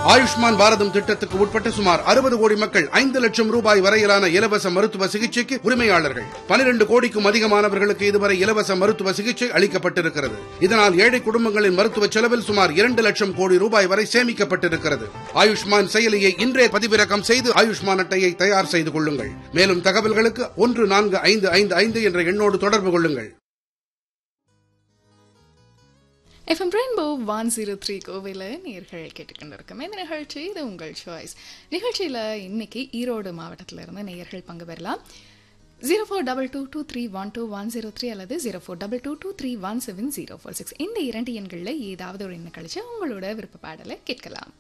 ஆயுஷ்மான் பாரதம் திட்டத்துக்கு உட்பட்ட சுமார் அறுபது கோடி மக்கள் ஐந்து லட்சம் ரூபாய் வரையிலான இலவச மருத்துவ சிகிச்சைக்கு உரிமையாளர்கள் பனிரெண்டு கோடிக்கும் அதிகமானவர்களுக்கு இதுவரை இலவச மருத்துவ சிகிச்சை அளிக்கப்பட்டிருக்கிறது இதனால் ஏழை குடும்பங்களின் மருத்துவ செலவில் சுமார் இரண்டு லட்சம் கோடி ரூபாய் வரை சேமிக்கப்பட்டிருக்கிறது ஆயுஷ்மான் செயலியை இன்றே பதிவிறக்கம் செய்து ஆயுஷ்மான் அட்டையை தயார் செய்து கொள்ளுங்கள் மேலும் தகவல்களுக்கு ஒன்று நான்கு ஐந்து ஐந்து ஐந்து என்ற எண்ணோடு தொடர்பு கொள்ளுங்கள் FM rainbow one zero three கோவையில் நேர்கள் கேட்டுக்கொண்டிருக்கோம் இந்த நிகழ்ச்சி இது உங்கள் சாய்ஸ் நிகழ்ச்சியில் இன்னைக்கு ஈரோடு மாவட்டத்தில் இருந்து நேயர்கள் பங்கு பெறலாம் zero four double two two three one two one zero three அல்லது zero four double two two three one seven zero four six இந்த இரண்டு எண்களில் ஏதாவது ஒரு எண்ணை கழிச்சு உங்களோட விருப்ப பாடலை கேட்கலாம்